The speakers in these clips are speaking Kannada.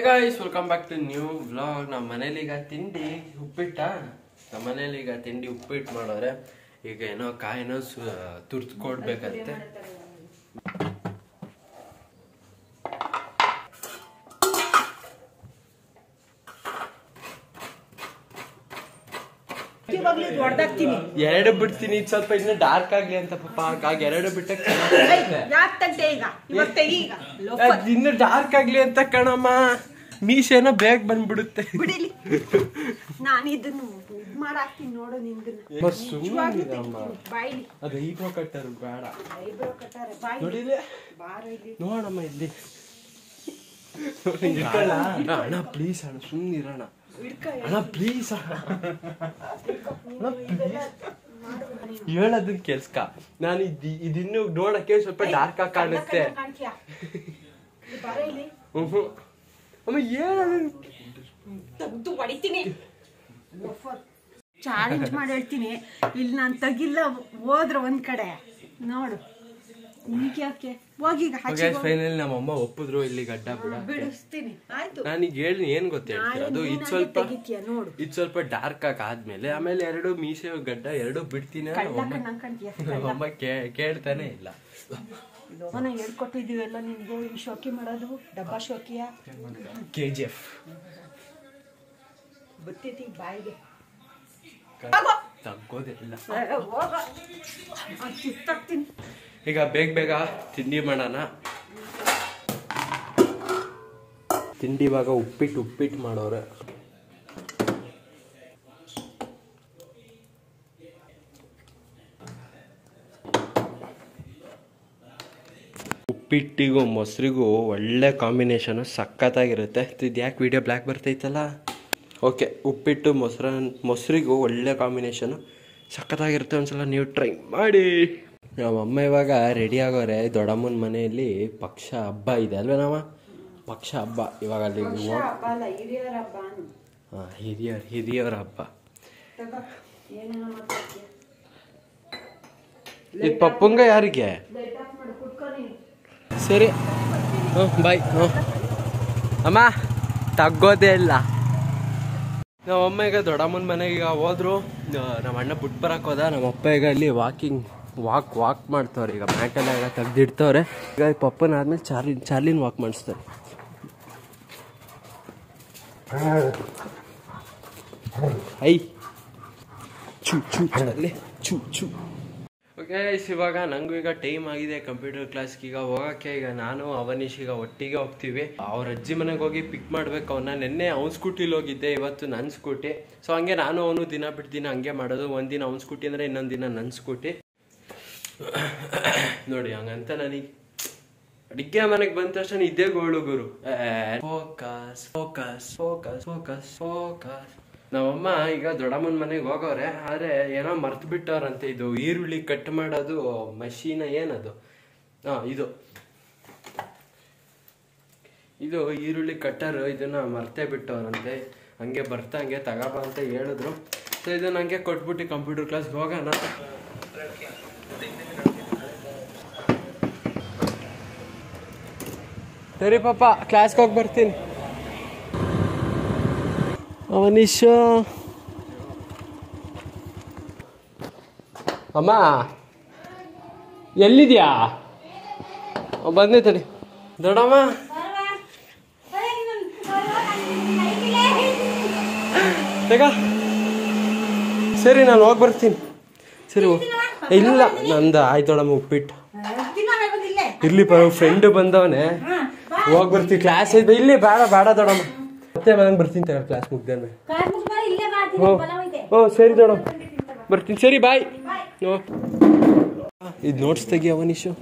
Guys welcome back to new vlog ನಮ್ಮ ಮನೇಲಿ ಈಗ ತಿಂಡಿ ಉಪ್ಪಿಟ್ಟ ನಮ್ಮ ಮನೇಲಿ ಈಗ ತಿಂಡಿ ಉಪ್ಪಿಟ್ಟು ಮಾಡೋರೆ ಈಗ ಏನೋ ಕಾಯಿನೋ ತುರ್ದು ಕೊಡ್ಬೇಕಂತೆ ಇವಾಗ್ಲೂ ಹೊಡ್ದಾಕ್ತೀನಿ ಎರಡು ಬಿಡ್ತೀನಿ ಇದ್ ಸ್ವಲ್ಪ ಇನ್ನು ಡಾರ್ಕ್ ಆಗ್ಲಿ ಅಂತ ಪಾಪ ಆಗ ಎರಡು ಬಿಟ್ಟಕ್ಕೆ ಯಾಕೆ ತಟ್ಟೆ ಈಗ ಇವಾಗ ತೆಗಿ ಈಗ ಲೋಫರ್. ಅದ್ ಇನ್ನು ಡಾರ್ಕ್ ಆಗ್ಲಿ ಅಂತ ಕಣಮ್ಮ ಮೀಸೇನೋ ಬೇಗ ಬಂದ್ಬಿಡುತ್ತೆ ಬಿಡಿಲಿ ನಾನು ಇದನ್ನು ಇದ್ ಮಾಡಾಕ್ತೀನಿ ನೋಡು ನಿಂದನ್ನ ಅಮ್ಮ, ಸುಮ್ನೆ ನಿಜವಾಗ್ಲೂ ಇರಮ್ಮ. ತೆಗಿತೀನಿ. ಬಾಯ್ಲಿ ಅದು ಐಬ್ರೋ ಕಟ್ಟರು ಬೇಡ ಐಬ್ರೋ ಕಟ್ಟಾರೆ ಬಾಯ್ ನೋಡಿಲೆ ಬಾರ ಇಲ್ಲಿ ನೋಡಮ್ಮ ಇಲ್ಲಿ ಅಣ್ಣ ಪ್ಲೀಸ್ ಅಣ್ಣ ಸುಮ್ಮನಿರೋಣ ಹಿಡ್ಕ ಅಣ್ಣ ಪ್ಲೀಸ್ ನೀನು ಹೇಳೋದನ್ನ ಕೆಲ್ಸ್ಕ ನಾನು ಇದ್ ಇದಿನ್ನು ನೋಡಕ್ಕೆ ಸ್ವಲ್ಪ ಡಾರ್ಕ್ ಆಗಿ ಕಾಣುತ್ತೆ ಕಾಣ್ತೀಯಾ ಇಲ್ಲಿ ಬಾರ ಇಲ್ಲಿ ಹ್ಮ್ ಅಮ್ಮ ಹೇಳೋದನ್ನ ತೆಗ್ದು ಹೊಡಿತೀನಿ ಚಾಲೆಂಜ್ ಮಾಡಿ ಹೇಳ್ತೀನಿ ಇಲ್ಲಿ ನಾನು ತೆಗಿಲ್ಲ ಹೋದ್ರ ಒಂದ್ ಕಡೆ ನೋಡು ಈಗ ಯಾಕೆ ಹೋಗೀಗ ಹಚ್ಚಿ ಹೋಗು. ಫೈನಲ್ ನಮ್ಮ ಅಮ್ಮ ಒಪ್ಪಿದ್ರು ಇಲ್ಲಿ ಗಡ್ಡ ಬಿಡ ಬಿಡಿಸ್ತೀನಿ ಆಯ್ತು ನಾನೀಗ ಹೇಳಿ ಏನ್ ಗೊತ್ತ ಹೇಳ್ತೀರ ಅದು ನಾಳೆ ಇದ್ ನೀನಾಗೆ ಸ್ವಲ್ಪ ತೆಗಿತೀಯ ನೋಡು ಇದ್ ಸ್ವಲ್ಪ ಡಾರ್ಕ್ ಆಗಿ ಆದ್ಮೇಲೆ ಆಮೇಲೆ ಎರಡು ಮೀಸೆ ಗಡ್ಡ ಎರಡು ಬಿಡ್ತೀನಿ ಕಳ್ಳ ನಮ್ಮಮ್ಮ ಕಣ್ಣಂಗ್ ಕಾಣ್ತೀಯ ನಮ್ಮಮ್ಮ ಕೇ- ಕೇಳ್ತಾನೆ ಇಲ್ಲ ಲೋನ ಹೇಳ್ಕೊಟ್ಟಿದೀವೆಲ್ಲ ನಿನ್ಗೆ ಈ ಶೋಕಿ ಮಾಡೋದು ಡಬ್ಬಾ ಶೋಕಿಯ ಕೆ ಜಿ ಎಫ್ ಬರ್ತೈತಿ ಬಾಯಿಗೆ ತಗೋದಿಲ್ಲ ಹೋಗ ಕಿತ್ತಾಕ್ತೀನಿ ಈಗ ಬೇಗ ಬೇಗ ತಿಂಡಿ ಮಾಡೋಣ ತಿಂಡಿ ಇವಾಗ ಉಪ್ಪಿಟ್ಟು ಉಪ್ಪಿಟ್ಟು ಮಾಡೋರೆ ಉಪ್ಪಿಟ್ಟಿಗೂ ಮೊಸರಿಗೂ ಒಳ್ಳೆ ಕಾಂಬಿನೇಷನು ಸಖತ್ತಾಗಿರುತ್ತೆ ಇದು ಯಾಕೆ ವಿಡಿಯೋ ಬ್ಲ್ಯಾಕ್ ಬರ್ತೈತಲ್ಲ ಓಕೆ ಉಪ್ಪಿಟ್ಟು ಮೊಸರ ಮೊಸರಿಗೂ ಒಳ್ಳೆ ಕಾಂಬಿನೇಷನು ಸಖತ್ತಾಗಿರುತ್ತೆ ಒಂದ್ಸಲ ನೀವು ಟ್ರೈ ಮಾಡಿ ನಮ್ಮ ಅಮ್ಮ ಇವಾಗ ರೆಡಿ ಆಗೋರೆ ದೊಡ್ಡಮ್ಮನ ಮನೆಯಲ್ಲಿ ಪಕ್ಷ ಹಬ್ಬ ಇದೆ ಅಲ್ವೇ ನಾವ ಪಕ್ಷ ಹಬ್ಬ ಇವಾಗ ಅಲ್ಲಿ ಹಬ್ಬ ಅಲ್ಲ ಹಿರಿಯರ ಹಬ್ಬ ಅನ್ನು ಹಾಂ ಹಿರಿಯರ್ ಹಿರಿಯರ ಹಬ್ಬ ತಗೋ ಏನೇನೋ ಮಾತಾಡ್ತೀಯ ಇದು ಪಪ್ಪಂಗ ಯಾರಿಗೆ ಲೈಟ್ ಆಫ್ ಮಾಡಿ ಕುಟ್ಕೊ ನೀನು ಸರಿ ಹ್ಞೂ ಬಾಯ್ ಹ್ಞೂ ಅಮ್ಮ ತಗ್ಗೋದೇ ಇಲ್ಲ ನಮ್ಮ ಅಮ್ಮ ಈಗ ದೊಡ್ಡಮ್ಮನ ಮನೆಗೆ ಈಗ ಹೋದ್ರು ಆ, ನಮ್ಮ ಅಣ್ಣ ಬಿಟ್ಟು ಬರಕ್ಕೆ ಹೋದ ನಮ್ಮ ಅಪ್ಪ ಈಗ ಇಲ್ಲಿ ವಾಕಿಂಗ್ ವಾಕ್ ವಾಕ್ ಮಾಡ್ತವ್ರೆ ಈಗ ಮ್ಯಾಟೆಲ್ಲ ಈಗ ತೆಗ್ದಿಡ್ತವ್ರೆ ಈಗ ಪಪ್ಪನ ಆದ್ಮೇಲೆ ಚಾರ್ಲಿ ಚಾರ್ಲಿನ ವಾಕ್ ಮಾಡಿಸ್ತಾರೆ ಐ ಚು ಚು ಚಾರ್ಲಿ ಚು ಚು ಓಕೆ ಇವಾಗ ನಂಗೂ ಈಗ ಟೈಮ್ ಆಗಿದೆ ಕಂಪ್ಯೂಟರ್ ಕ್ಲಾಸ್ಗೆ ಈಗ ಹೋಗಕ್ಕೆ ಈಗ ನಾನು ಅವನೀಶ್ ಈಗ ಒಟ್ಟಿಗೆ ಹೋಗ್ತೀವಿ ಅವ್ರ ಅಜ್ಜಿ ಮನೆಗೆ ಹೋಗಿ ಪಿಕ್ ಮಾಡ್ಬೇಕು ಅವನ್ನ ನಿನ್ನೆ ಅವ್ನ ಸ್ಕೂಟಿಲಿ ಹೋಗಿದ್ದೆ ಇವತ್ತು ನನ್ನ ಸ್ಕೂಟಿ ಸೊ ಹಂಗೆ ನಾನು ಅವನು ದಿನ ಬಿಟ್ಟು ದಿನ ಹಂಗೆ ಮಾಡೋದು ಒಂದಿನ ಅವ್ನ ಸ್ಕೂಟಿ ಅಂದರೆ ಇನ್ನೊಂದು ದಿನ ನನ್ನ ಸ್ಕೂಟಿ ನೋಡಿ ಹಂಗಂತ ನನಗೆ ಅಡಿಗೆ ಮನೆಗೆ ಬಂದ ತಕ್ಷಣ ಇದೇ ಗೋಳು ಗುರು focus focus focus focus focus ನಮ್ಮಮ್ಮ ಈಗ ದೊಡ್ಡಮ್ಮನ ಮನೆಗೆ ಹೋಗೋರೆ ಆದ್ರೆ ಏನೋ ಮರ್ತು ಬಿಟ್ಟವ್ರಂತೆ ಇದು ಈರುಳ್ಳಿ ಕಟ್ ಮಾಡೋದು ಮಷೀನ ಏನದು ಹಾ ಇದು ಇದು ಈರುಳ್ಳಿ ಕಟ್ಟರ್ ಇದನ್ನ ಮರ್ತೇ ಬಿಟ್ಟವ್ರಂತೆ ಹಂಗೆ ಬರ್ತಾ ಹಂಗೆ ತಗೋಬ ಅಂತ ಹೇಳಿದ್ರು ಸೊ ಇದನ್ನ ಹಂಗೆ ಕೊಟ್ಬಿಟ್ಟು ಕಂಪ್ಯೂಟರ್ ಕ್ಲಾಸ್ಗೆ ಹೋಗೋಣ ಸರಿ ಪಾಪ ಕ್ಲಾಸ್ಗೆ ಹೋಗಿ ಬರ್ತೀನಿ ಅವನೀಶ ಅಮ್ಮ ಎಲ್ಲಿದ್ಯಾ ಬಂದೆ ತಡಿ ದೊಡ್ಡಮ್ಮ ತಗ ಸರಿ ನಾನು ಹೋಗಿ ಬರ್ತೀನಿ ಸರಿ ಹೋಗ್- ಇಲ್ಲ ನಂದು ಆಯ್ತು ದೊಡ್ಡಮ್ಮ ಉಪ್ಪಿಟ್ಟು ಇರ್ಲಿ ಫ್ರೆಂಡ್ ಬಂದವನೆ ಹೋಗಿ ಬರ್ತೀವಿ ಕ್ಲಾಸ್ ಐತೆ ಇಲ್ಲಿ ಬೇಡ ಬೇಡ ದೊಡ್ಡಮ್ಮ ಮತ್ತೆ ಮನೆಗೆ ಬರ್ತೀನಿ ತಗ ಕ್ಲಾಸ್ ಮುಗ್ದಾನೆ ಹ್ಞೂ ಹ್ಞೂ ಸರಿ ದೊಡ್ಡಮ್ಮ ಬರ್ತೀನಿ ಸರಿ ಬಾಯ್ ಹ್ಞೂ ಇದು ನೋಟ್ಸ್ ತೆಗಿ ಅವನೀಶು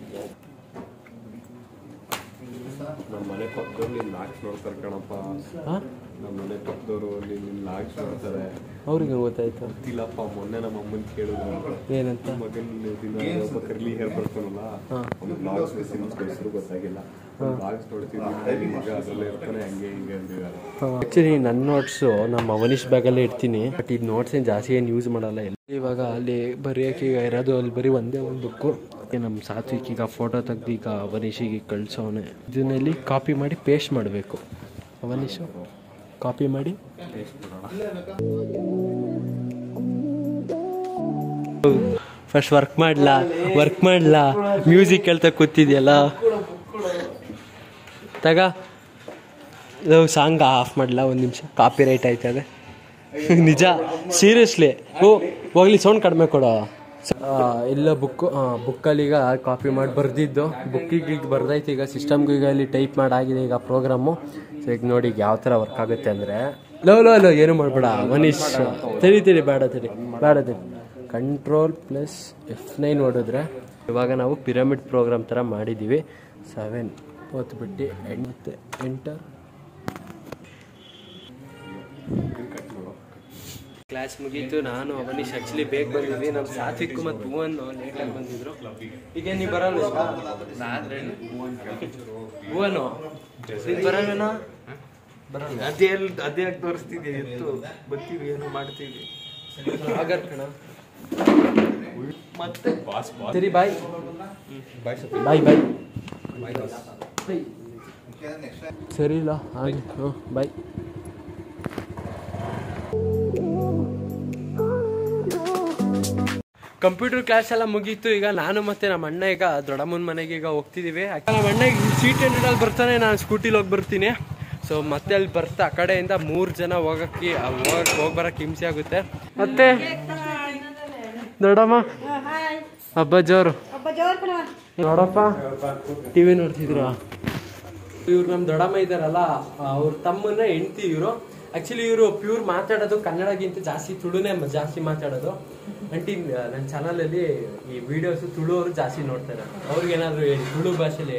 ನಮ್ಮ ಮನೆ ಪಕ್ಕದವ್ರು ನಿನ್ನ ಲಾಕ್ಸ್ ನೋಡ್ತಾರೆ ಕಣಪ್ಪ ಹಾಂ ನಮ್ಮ ಮನೆ ಪಕ್ಕದವರು ನಿನ್ನ ಲಾಕ್ಸ್ ನೋಡ್ತಾರೆ ಅವ್ರಿಗೆ ಗೊತ್ತಾಯ್ತು ಗೊತ್ತಿಲ್ಲಪ್ಪ ಮೊನ್ನೆ ನಮ್ಮ ಅಮ್ಮನ ಕೇಳಿದ್ರು ಏನಂತ ಮಗನ ದಿನ ಒಬ್ಬ ಕರ್ಲಿ ಹೇರ್ ಬರ್ತಾನಲ್ಲ ಅವ್ನ ಲಾಗ್ಸ್ ಸಿಮ್ಸ್ ಹೆಸರು ಗೊತ್ತಾಗಿಲ್ಲ ಲಾಗ್ಸ್ ನೋಡ್ತಿದ್ದೀನಿ ಈಗ ಅದರಲ್ಲೇ ಇರ್ತಾನೆ ಹಂಗೆ ಹಿಂಗೆ ಅಂದಿದ್ದಾರೆ ಆಕ್ಚುಲಿ ನನ್ನ ನೋಟ್ಸು ನಮ್ಮ ಅವನೀಶ್ ಬ್ಯಾಗಲ್ಲೇ ಇಡ್ತೀನಿ ಬಟ್ ಇದು ನೋಟ್ಸ್ ಏನು ಜಾಸ್ತಿ ಏನು ಯೂಸ್ ಮಾಡಲ್ಲ ಎಲ್ಲ ಇವಾಗ ಅಲ್ಲಿ ಬರೆಯೋಕೆ ಈಗ ಇರೋದು ಅಲ್ಲಿ ಬರೀ ಒಂದೇ ಒಂದು ಬುಕ್ಕು ನಮ್ಮ ಸಾತ್ವಿಕ್ ಈಗ ಫೋಟೋ ತೆಗ್ದು ಈಗ ಅವನೀಶಿಗೆ ಕಳ್ಸೋನೆ ಇದನ್ನಲ್ಲಿ ಕಾಪಿ ಮಾಡಿ ಪೇಸ್ಟ್ ಮಾಡಬೇಕು ಅವನೀಶು ಕಾಪಿ ಮಾಡಿ ಫಸ್ಟ್ ವರ್ಕ್ ಮಾಡ್ಲಾ ವರ್ಕ್ ಮಾಡ್ಲಾ ಮ್ಯೂಸಿಕ್ ಕೇಳ್ತಾ ಕೂತಿದ್ಯಲ್ಲ ತಗ ಇದು ಸಾಂಗ್ ಆಫ್ ಮಾಡ್ಲಾ ಒಂದು ನಿಮಿಷ ಕಾಪಿ ರೈಟ್ ಆಯ್ತದೆ ನಿಜ ಸೀರಿಯಸ್ಲಿ ಓ ಹೋಗ್ಲಿ ಸೌಂಡ್ ಕಡಿಮೆ ಕೊಡೋ ಆ, ಇಲ್ಲ ಬುಕ್ ಬುಕ್ಕಲ್ಲಿ ಈಗ ಕಾಪಿ ಮಾಡಿ ಬರ್ದಿದ್ದು ಬುಕ್ಕಿಗೆ ಈಗ ಬರ್ದೈತೆ ಈಗ ಸಿಸ್ಟಮ್ಗೆ ಈಗ ಇಲ್ಲಿ ಟೈಪ್ ಮಾಡಾಗಿದೆ ಈಗ ಪ್ರೋಗ್ರಾಮು ಸೊ ಈಗ ನೋಡಿ ಈಗ ಯಾವ ಥರ ವರ್ಕ್ ಆಗುತ್ತೆ ಅಂದರೆ ಲೋ ಲೋ ಲೋ ಏನು ಮಾಡಬೇಡ ಮನೀಶ್ ತಿಳಿ ತಿಳಿ ಬೇಡ ತಿಳಿ ಬೇಡ ತಿಳಿ ಕಂಟ್ರೋಲ್ ಪ್ಲಸ್ ಎಫ್ ನೈನ್ ಹೊಡೆದ್ರೆ ಇವಾಗ ನಾವು ಪಿರಮಿಡ್ ಪ್ರೋಗ್ರಾಮ್ ಥರ ಮಾಡಿದ್ದೀವಿ ಸೆವೆನ್ ಓದ್ಬಿಟ್ಟು ಎಂಟು ಎಂಟರ್ ಕ್ಲಾಸ್ ಮುಗೀತು ನಾನು ಅವನೀಶ್ ಆಕ್ಚುಲಿ ಬೇಗ ಬಂದಿದ್ವಿ ನಮ್ಮ ಸಾತ್ವಿಕ್ ಮತ್ತು ಭುವನ್ ಲೇಟಾಗಿ ಬಂದಿದ್ರು ಈಗ ನೀವು ಬರಲ್ಲ ಭುವನು ನೀನ್ ಬರಲ್ವೇನಾ ಬರಲ್ಲ ಅದೇ ಎಲ್ಲಿ ಅದೇ ಯಾಕೆ ತೋರಿಸ್ತಿದ್ದೆ ಎತ್ತು ಬರ್ತೀವಿ ಏನು ಮಾಡ್ತೀವಿ ಆಗರ್ ಕಣ ಮತ್ತೆ ಸರಿ ಬಾಯ್ ಬಾಯ್ ಬಾಯ್ ಸರಿ ಇಲ್ಲ ಹಾಗೆ ಹ್ಞೂ ಬಾಯ್ ಕಂಪ್ಯೂಟರ್ ಕ್ಲಾಸ್ ಎಲ್ಲ ಮುಗೀತು ಈಗ ನಾನು ಮತ್ತೆ ನಮ್ಮ ಅಣ್ಣ ಈಗ ದೊಡ್ಡಮ್ಮನ ಮನೆಗೆ ಈಗ ಹೋಗ್ತಿದೀವಿ ಯಾಕಂದ್ರೆ ನಮ್ಮ ಅಣ್ಣ ಈಗ ಸೀಟ್ ಹಂಡ್ರೆಡಲ್ಲಿ ಬರ್ತಾನೆ ನಾನು ಸ್ಕೂಟಿಲಿ ಹೋಗಿ ಬರ್ತೀನಿ ಸೊ ಮತ್ತೆ ಅಲ್ಲಿ ಬರ್ತಾ ಆ ಕಡೆಯಿಂದ ಮೂರು ಜನ ಹೋಗಕ್ಕೆ ಹೋಗಕ್ಕೆ ಹೋಗಿ ಬರಕ್ಕೆ ಹಿಂಸೆ ಆಗುತ್ತೆ ಮತ್ತೆ ದೊಡ್ಡಮ್ಮ ಹಬ್ಬ ಜೋರು ನೋಡಪ್ಪ ಟಿವಿ ನೋಡ್ತಿದ್ರು ಇವ್ರು ನಮ್ಮ ದೊಡ್ಡಮ್ಮ ಇದಾರಲ್ಲ ಅವ್ರ ತಮ್ಮನ ಹೆಂಡತಿ ಇವರು ಆಕ್ಚುಲಿ ಇವರು ಪ್ಯೂರ್ ಮಾತಾಡೋದು ಕನ್ನಡಗಿಂತ ಜಾಸ್ತಿ ತುಳುನೇ ಮ- ಜಾಸ್ತಿ ಮಾತಾಡೋದು ಅಂಟಿ ನನ್ನ ಚಾನಲಲ್ಲಿ ಈ ವಿಡಿಯೋಸ್ ತುಳು ಅವರು ಜಾಸ್ತಿ ನೋಡ್ತಾರೆ ಅವ್ರಿಗೇನಾದ್ರು ಹೇಳಿ ತುಳು ಭಾಷೆಲಿ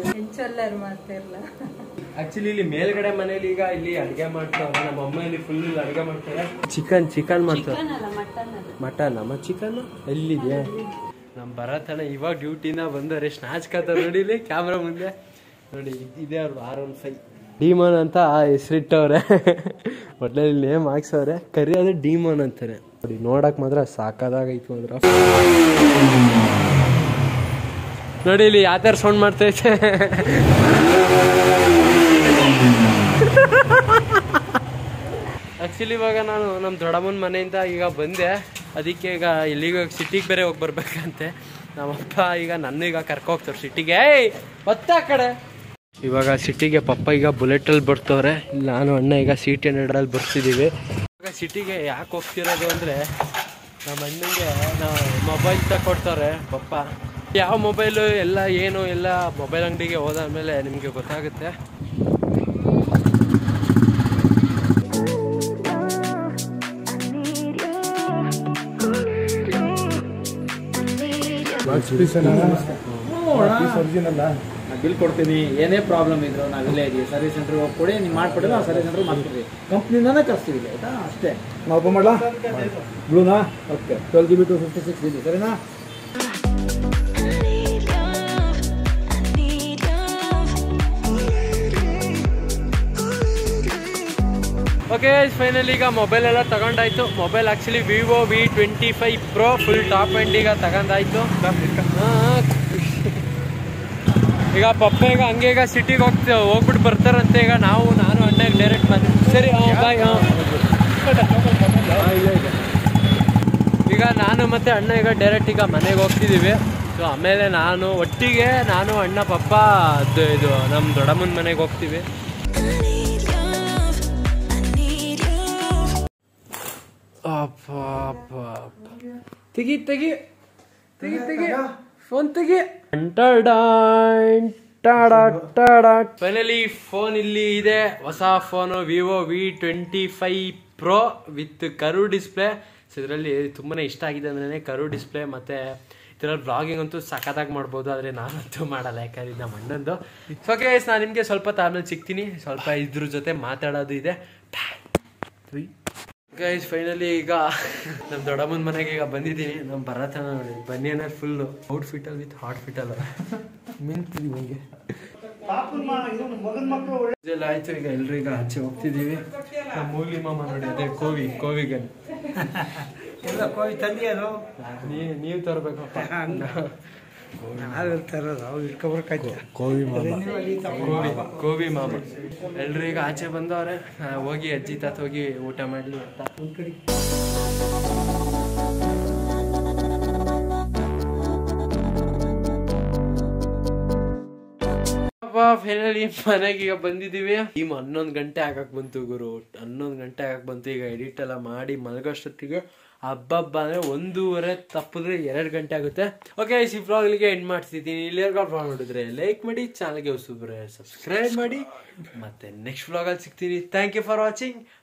ಆಕ್ಚುಲಿ ಇಲ್ಲಿ ಮೇಲ್ಗಡೆ ಮನೇಲಿ ಈಗ ಇಲ್ಲಿ ಅಡಿಗೆ ಮಾಡ್ತಾರೆ ನಮ್ಮ ಅಮ್ಮ ಇಲ್ಲಿ ಫುಲ್ ಅಡಿಗೆ ಮಾಡ್ತಾರೆ ಚಿಕನ್ ಚಿಕನ್ ಮಾಡ್ತಾರೆ ಮಟನ್ ಅಮ್ಮ ಚಿಕನ್ ಎಲ್ಲಿದೆ ನಮ್ ಭರತನ ಇವಾಗ ಡ್ಯೂಟಿನ ಬಂದವ್ರೆ ಎಷ್ಟು ನಾಚ್ಕತ್ತ ನೋಡಿ ಇಲ್ಲಿ ಕ್ಯಾಮ್ರಾ ಮುಂದೆ ನೋಡಿ ಇದೇ ಅವ್ರು ಆರ್ ಒನ್ ಫೈವ್ ಡಿಮೋನ್ ಅಂತ ಹೆಸರಿಟ್ಟವ್ರೆ ಒಟ್ನಲ್ಲಿ ನೇಮ್ ಹಾಕ್ಸವ್ರೆ ಕರಿಯೋದು ಡಿಮೋನ್ ಅಂತಾರೆ ನೋಡಿ ನೋಡಕ್ ಮಾತ್ರ ಸಾಕಾದಾಗೈತು ಮಾತ್ರ ನೋಡಿ ಇಲ್ಲಿ ಯಾವ ಥರ ಸೌಂಡ್ ಮಾಡ್ತೈತೆ ಆಕ್ಚುಲಿ ಇವಾಗ ನಾನು ನಮ್ಮ ದೊಡ್ಡಮ್ಮನ ಮನೆಯಿಂದ ಈಗ ಬಂದೆ ಅದಕ್ಕೆ ಈಗ ಇಲ್ಲಿಗ ಸಿಟಿಗೆ ಬೇರೆ ಹೋಗಿ ಬರ್ಬೇಕಂತೆ ನಮ್ಮಪ್ಪ ಈಗ ನನ್ನ ಈಗ ಕರ್ಕೊ ಹೋಗ್ತಾರೆ ಸಿಟಿಗೆ ಏಯ್ ಒತ್ತ ಆ ಕಡೆ ಇವಾಗ ಸಿಟಿಗೆ ಪಪ್ಪ ಈಗ ಬುಲೆಟಲ್ಲಿ ಬರ್ತವ್ರೆ ನಾನು ಅಣ್ಣ ಈಗ ಸಿ ಟಿ ಹಂಡ್ರೆಡಲ್ಲಿ ಬರ್ತಿದ್ದೀವಿ ಇವಾಗ ಸಿಟಿಗೆ ಯಾಕೆ ಹೋಗ್ತಿರೋದು ಅಂದರೆ ನಮ್ಮ ಅಣ್ಣಂಗೆ ನಾವು ಮೊಬೈಲ್ ತಗೊಡ್ತಾರೆ ಪಪ್ಪ ಯಾವ ಮೊಬೈಲು ಎಲ್ಲ ಏನು ಎಲ್ಲ ಮೊಬೈಲ್ ಅಂಗಡಿಗೆ ಹೋದಾದ್ಮೇಲೆ ನಿಮಗೆ ಗೊತ್ತಾಗುತ್ತೆ ಬಿಲ್ ಕೊಡ್ತೀನಿ ಏನೇ ಪ್ರಾಬ್ಲಮ್ ಇದ್ರು ನಾವಿಲ್ಲೇ ಇದೀವಿ ಸರ್ವಿಸ್ ಸೆಂಟರ್ ಹೋಗಿ ಕೊಡಿ ನೀವು ಮಾಡ್ಕೊಡಿ ನಾವು ಸರ್ವಿಸ್ ಸೆಂಟರ್ ಮಾಡ್ಕೊಡ್ತೀವಿ ಕಂಪ್ನಿನೇ ಕಳಿಸ್ತೀವಿ ಇಲ್ಲಿ ಆಯ್ತಾ ಅಷ್ಟೇ ನಾವು ಓಪನ್ ಮಾಡಲಾ ಬ್ಲೂನಾ okay twelve G B two fifty six G B ಸರಿನಾ ಓಕೆ ಫೈನಲಿ ಈಗ ಮೊಬೈಲ್ ಎಲ್ಲ ತಗೊಂಡಾಯ್ತು mobile actually Vivo V twenty five pro full top end ಈಗ ತಗೊಂಡಾಯ್ತು ಹಾ, ಈಗ ಪಪ್ಪ ಈಗ ಹಂಗೆ ಈಗ ಸಿಟಿಗೆ ಹೋಗ್ತಾ ಹೋಗ್ಬಿಟ್ಟು ಬರ್ತಾರಂತೆ ಈಗ ನಾವು ನಾನು ಅಣ್ಣ ಡೈರೆಕ್ಟ್ ಮನೆ ಸರಿ ಬಾಯ್ ಈಗ ನಾನು ಮತ್ತೆ ಅಣ್ಣ ಈಗ ಡೈರೆಕ್ಟ್ ಈಗ ಮನೆಗೆ ಹೋಗ್ತಿದ್ದೀವಿ ಸೊ ಆಮೇಲೆ ನಾನು ಒಟ್ಟಿಗೆ ನಾನು ಅಣ್ಣ ಪಪ್ಪ ಅದು ಇದು ನಮ್ಮ ದೊಡ್ಡಮ್ಮನ ಮನೆಗೆ ಹೋಗ್ತೀವಿ ಅಪ್ಪ ಅಪ್ಪ ಅಪ್ಪ. ತೆಗಿ ತೆಗಿ ತೆಗಿ ತೆಗಿ ಫೋನ್ ತೆಗಿ ಫೈನಲಿ ಫೋನ್ ಇಲ್ಲಿ ಇದೆ ಹೊಸ phone Vivo V twenty five pro with curve display so ಇದರಲ್ಲಿ ತುಂಬಾನೇ ಇಷ್ಟ ಆಗಿದೆ ಅಂದ್ರೆ ಕರು ಡಿಸ್ಪ್ಲೇ ಮತ್ತೆ ಇದರಲ್ಲಿ ಬ್ಲಾಗಿಂಗ್ ಅಂತೂ ಸಖತ್ತಾಗಿ ಮಾಡ್ಬೋದು ಆದರೆ ನಾನಂತೂ ಮಾಡಲ್ಲ ಯಾಕಂದ್ರೆ ಇದು ನಮ್ಮ ಅಣ್ಣಂದು ಸೊ ಓಕೆ ನಾನು ನಿಮಗೆ ಸ್ವಲ್ಪ ಆಮೇಲೆ ಸಿಗ್ತೀನಿ ಸ್ವಲ್ಪ ಇದ್ರ ಜೊತೆ ಮಾತಾಡೋದು ಇದೆ ಗೈಸ್ ಫೈನಲಿ ಈಗ ನಮ್ಮ ದೊಡ್ಡಮ್ಮನ ಮನೆಗೆ ಈಗ ಬಂದಿದ್ದೀನಿ ನಮ್ಮ ಭರತನ ನೋಡಿ ಬನ್ನಿಯನ್ನ ಫುಲ್ಲು ಔಟ್ಫಿಟ್ ಅಲ್ಲಿ ವಿತ್ ಹಾಟ್ ಫಿಟ್ ಅಲ್ಲ ಮಿಂತೀನಿ ನನಗೆ ಇದೆಲ್ಲ ಆಯ್ತು ಈಗ ಎಲ್ರು ಈಗ ಆಚೆ ಹೋಗ್ತಿದ್ದೀವಿ ನಮ್ಮ ಮೂಲಿ ಮಾಮ ನೋಡಿ ಅದೇ ಕೋವಿ ಕೋವಿಗನ್ ಎಲ್ಲ ಕೋವಿ ತಂದಿಯದು ನೀ ನೀವು ತರಬೇಕಪ್ಪ ಕೋವಿ ಮಾಮ ಕೋವಿ ಕೋವಿ ಮಾಮ ಎಲ್ರು ಈಗ ಆಚೆ ಬಂದವ್ರೆ ಆ, ಹೋಗಿ ಅಜ್ಜಿ ತಾತ ಹೋಗಿ ಊಟ ಮಾಡ್ಲಿ ಅಂತ ಫೈನಲಿ ಮನೆಗೆ ಈಗ ಬಂದಿದೀವಿ ಟೀಮ್ ಹನ್ನೊಂದು ಗಂಟೆ ಆಗಕ್ ಬಂತು ಗುರು ಹನ್ನೊಂದು ಗಂಟೆ ಆಗಕ್ ಬಂತು ಈಗ ಎಡಿಟ್ ಎಲ್ಲ ಮಾಡಿ ಮಲಗೋಷ್ಟೊತ್ತಿಗೆ ಹಬ್ಬಬ್ಬ ಅಂದ್ರೆ ಒಂದೂವರೆ ತಪ್ಪಿದ್ರೆ ಎರಡು ಗಂಟೆ ಆಗುತ್ತೆ ಓಕೆ ಈ ವ್ಲಾಗ್ಲಿಗೆ ಎಂಡ್ ಮಾಡ್ತಿದ್ದೀನಿ ಇಲ್ಲಿವರೆಗೂ ವ್ಲಾಗ್ ನೋಡಿದ್ರೆ ಲೈಕ್ ಮಾಡಿ ಚಾನಲ್ಗೆ ಹೊಸಬ್ರೆ ಸಬ್ಸ್ಕ್ರೈಬ್ ಮಾಡಿ ಮತ್ತೆ ನೆಕ್ಸ್ಟ್ ವ್ಲಾಗಲ್ಲಿ ಸಿಗ್ತೀನಿ ಥ್ಯಾಂಕ್ ಯು ಫಾರ್ ವಾಚಿಂಗ್